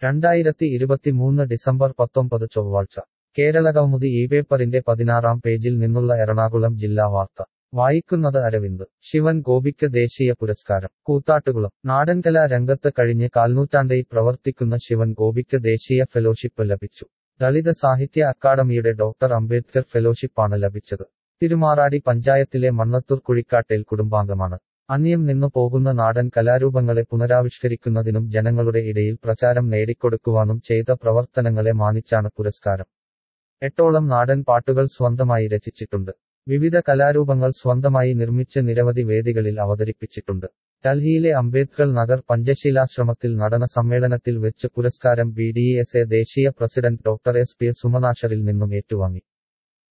രണ്ടായിരത്തി ഇരുപത്തിമൂന്ന് ഡിസംബർ പത്തൊമ്പത് ചൊവ്വാഴ്ച കേരളകൗമുദി ഈ പേപ്പറിന്റെ പതിനാറാം പേജിൽ നിന്നുള്ള എറണാകുളം ജില്ലാ വാർത്ത വായിക്കുന്നത് അരവിന്ദ് ശിവൻ ഗോപിക്ക് ദേശീയ പുരസ്കാരം കൂത്താട്ടുകുളം നാടൻകലാ രംഗത്ത് കഴിഞ്ഞ് കാൽനൂറ്റാണ്ടായി പ്രവർത്തിക്കുന്ന ശിവൻ ഗോപിക്ക് ദേശീയ ഫെലോഷിപ്പ് ലഭിച്ചു ദളിത് സാഹിത്യ അക്കാദമിയുടെ ഡോക്ടർ അംബേദ്കർ ഫെലോഷിപ്പാണ് ലഭിച്ചത് തിരുമാറാടി പഞ്ചായത്തിലെ മണ്ണത്തൂർ കുഴിക്കാട്ടേൽ കുടുംബാംഗമാണ് അന്യം നിന്നു പോകുന്ന നാടൻ കലാരൂപങ്ങളെ പുനരാവിഷ്കരിക്കുന്നതിനും ജനങ്ങളുടെ ഇടയിൽ പ്രചാരം നേടിക്കൊടുക്കുവാനും ചെയ്ത പ്രവർത്തനങ്ങളെ മാനിച്ചാണ് പുരസ്കാരം എട്ടോളം നാടൻ പാട്ടുകൾ സ്വന്തമായി രചിച്ചിട്ടുണ്ട് വിവിധ കലാരൂപങ്ങൾ സ്വന്തമായി നിർമ്മിച്ച് നിരവധി വേദികളിൽ അവതരിപ്പിച്ചിട്ടുണ്ട് ഡൽഹിയിലെ അംബേദ്കർ നഗർ പഞ്ചശീലാശ്രമത്തിൽ നടന സമ്മേളനത്തിൽ വെച്ച് പുരസ്കാരം ബി ഡി എസ് എ ദേശീയ പ്രസിഡന്റ് ഡോക്ടർ എസ് പി സുമനാശറിൽ നിന്നും ഏറ്റുവാങ്ങി